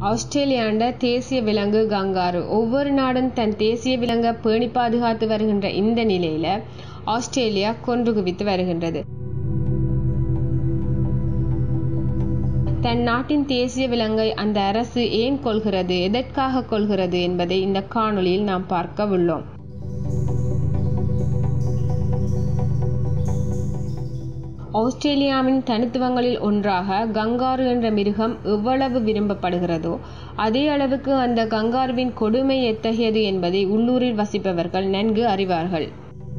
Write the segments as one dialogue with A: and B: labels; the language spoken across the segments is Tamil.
A: ஆஸ்திரேலியாண்ட தேசிய விலங்கு கங்காரு ஒவ்வொரு நாடும் தன் தேசிய விலங்கை பேணி பாதுகாத்து வருகின்ற இந்த நிலையில ஆஸ்திரேலியா கொன்று குவித்து வருகின்றது தன் நாட்டின் தேசிய விலங்கை அந்த அரசு ஏன் கொள்கிறது எதற்காக கொள்கிறது என்பதை இந்த காணொளியில் நாம் பார்க்க உள்ளோம் ஆஸ்திரேலியாவின் தனித்துவங்களில் ஒன்றாக கங்காரு என்ற மிருகம் எவ்வளவு விரும்பப்படுகிறதோ அதே அளவுக்கு அந்த கங்காருவின் கொடுமை எத்தகையது என்பதை உள்ளூரில் வசிப்பவர்கள் நன்கு அறிவார்கள்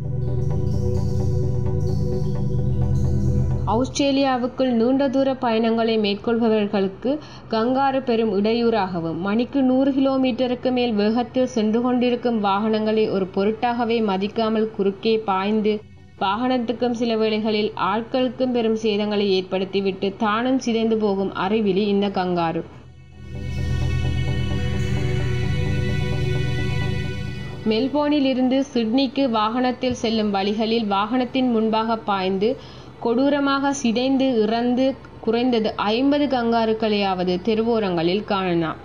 A: ஆஸ்திரேலியாவுக்குள் நீண்ட தூர பயணங்களை மேற்கொள்பவர்களுக்கு கங்காரு பெரும் இடையூறாகவும் மணிக்கு நூறு கிலோமீட்டருக்கு மேல் வேகத்தில் சென்று கொண்டிருக்கும் வாகனங்களை ஒரு பொருட்டாகவே மதிக்காமல் குறுக்கே பாய்ந்து வாகனத்துக்கும் சில வேளைகளில் ஆட்களுக்கும் பெரும் சேதங்களை ஏற்படுத்திவிட்டு தானும் சிதைந்து போகும் அறிவிலி இந்த கங்காரு மெல்போர்னில் இருந்து சிட்னிக்கு வாகனத்தில் செல்லும் வழிகளில் வாகனத்தின் முன்பாக பாய்ந்து கொடூரமாக சிதைந்து இறந்து குறைந்தது ஐம்பது கங்காருக்களையாவது தெருவோரங்களில் காணலாம்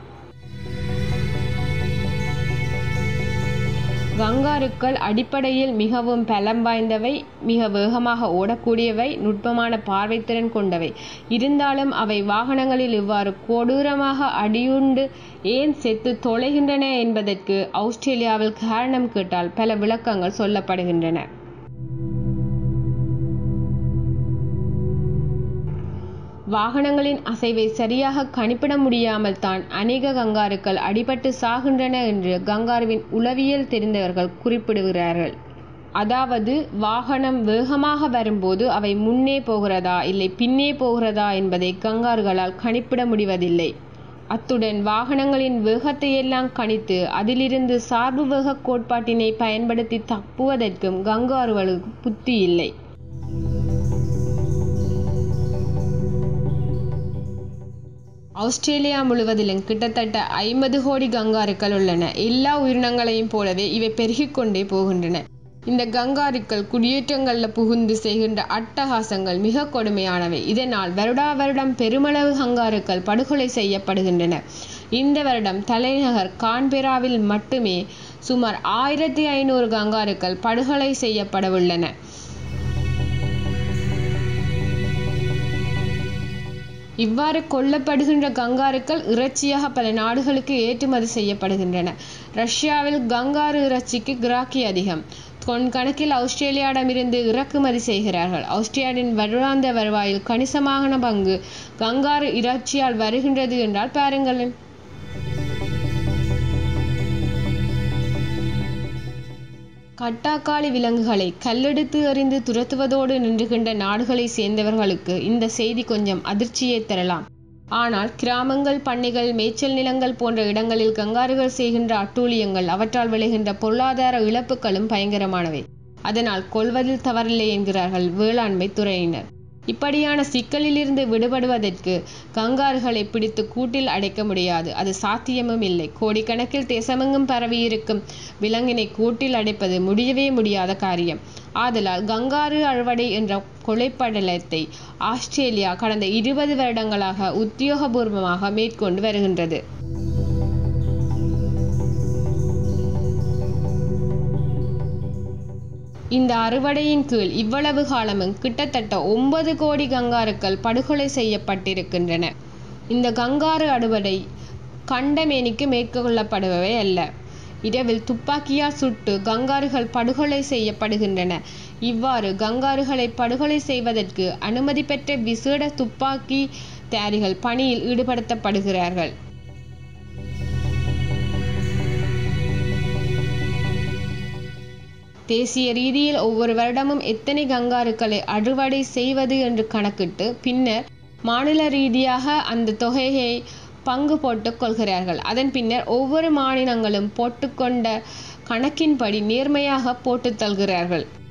A: கங்காருக்கள் அடிப்படையில் மிகவும் பலம் வாய்ந்தவை மிக வேகமாக ஓடக்கூடியவை நுட்பமான பார்வைத்திறன் கொண்டவை இருந்தாலும் அவை வாகனங்களில் இவ்வாறு கொடூரமாக அடியுண்டு ஏன் செத்து தொலைகின்றன என்பதற்கு ஆஸ்திரேலியாவில் காரணம் கேட்டால் பல விளக்கங்கள் சொல்லப்படுகின்றன வாகனங்களின் அசைவை சரியாக கணிப்பிட முடியாமல் தான் அநேக கங்காருக்கள் அடிபட்டு சாகின்றன என்று கங்காருவின் உளவியல் தெரிந்தவர்கள் குறிப்பிடுகிறார்கள் அதாவது வாகனம் வேகமாக வரும்போது அவை முன்னே போகிறதா இல்லை பின்னே போகிறதா என்பதை கங்கார்களால் கணிப்பிட முடிவதில்லை அத்துடன் வாகனங்களின் வேகத்தையெல்லாம் கணித்து அதிலிருந்து சார்பு வேக கோட்பாட்டினை பயன்படுத்தி தப்புவதற்கும் கங்காருகளுக்கு புத்தி இல்லை ஆஸ்திரேலியா முழுவதிலும் கிட்டத்தட்ட ஐம்பது கோடி கங்காருக்கள் உள்ளன எல்லா உயிரினங்களையும் போலவே இவை பெருகிக்கொண்டே போகின்றன இந்த கங்காருக்கள் குடியேற்றங்களில் புகுந்து செய்கின்ற அட்டகாசங்கள் மிக கொடுமையானவை இதனால் வருடா வருடம் பெருமளவு கங்காருக்கள் படுகொலை செய்யப்படுகின்றன இந்த வருடம் தலைநகர் கான்பெராவில் மட்டுமே சுமார் ஆயிரத்தி ஐநூறு கங்காருக்கள் படுகொலை செய்யப்படவுள்ளன இவ்வாறு கொல்லப்படுகின்ற கங்காருக்கள் இறைச்சியாக பல நாடுகளுக்கு ஏற்றுமதி செய்யப்படுகின்றன ரஷ்யாவில் கங்காரு இறைச்சிக்கு கிராக்கி அதிகம் தொன் கணக்கில் ஆஸ்திரேலியாவிடமிருந்து இறக்குமதி செய்கிறார்கள் ஆஸ்திரேலியாவின் வருடாந்த வருவாயில் கணிசமான பங்கு கங்காரு இறைச்சியால் வருகின்றது என்றால் பாருங்களேன் கட்டாக்காளி விலங்குகளை கல்லெடுத்து எறிந்து துரத்துவதோடு நின்றுகின்ற நாடுகளை சேர்ந்தவர்களுக்கு இந்த செய்தி கொஞ்சம் அதிர்ச்சியை தரலாம் ஆனால் கிராமங்கள் பண்ணைகள் மேய்ச்சல் நிலங்கள் போன்ற இடங்களில் கங்காருகள் செய்கின்ற அட்டூழியங்கள் அவற்றால் விளைகின்ற பொருளாதார இழப்புகளும் பயங்கரமானவை அதனால் கொள்வதில் தவறில்லை என்கிறார்கள் வேளாண்மை துறையினர் இப்படியான சிக்கலிலிருந்து விடுபடுவதற்கு கங்காறுகளை பிடித்து கூட்டில் அடைக்க முடியாது அது சாத்தியமும் இல்லை கோடிக்கணக்கில் தேசமெங்கும் பரவியிருக்கும் விலங்கினை கூட்டில் அடைப்பது முடியவே முடியாத காரியம் ஆதலால் கங்காரு அறுவடை என்ற கொலைப்படலத்தை ஆஸ்திரேலியா கடந்த இருபது வருடங்களாக உத்தியோகபூர்வமாக மேற்கொண்டு வருகின்றது இந்த அறுவடையின் கீழ் இவ்வளவு காலமும் கிட்டத்தட்ட ஒன்பது கோடி கங்காருக்கள் படுகொலை செய்யப்பட்டிருக்கின்றன இந்த கங்காரு அறுவடை கண்டமேனிக்கு மேற்கொள்ளப்படுபவை அல்ல இரவில் துப்பாக்கியால் சுட்டு கங்காருகள் படுகொலை செய்யப்படுகின்றன இவ்வாறு கங்காருகளை படுகொலை செய்வதற்கு அனுமதி பெற்ற விசேட துப்பாக்கி தயாரிகள் பணியில் ஈடுபடுத்தப்படுகிறார்கள் தேசிய ரீதியில் ஒவ்வொரு வருடமும் எத்தனை கங்காருக்களை அறுவடை செய்வது என்று கணக்கிட்டு பின்னர் மாநில ரீதியாக அந்த தொகையை பங்கு போட்டுக் கொள்கிறார்கள் அதன் பின்னர் ஒவ்வொரு மாநிலங்களும் போட்டுக்கொண்ட கணக்கின்படி நேர்மையாக போட்டு தள்கிறார்கள்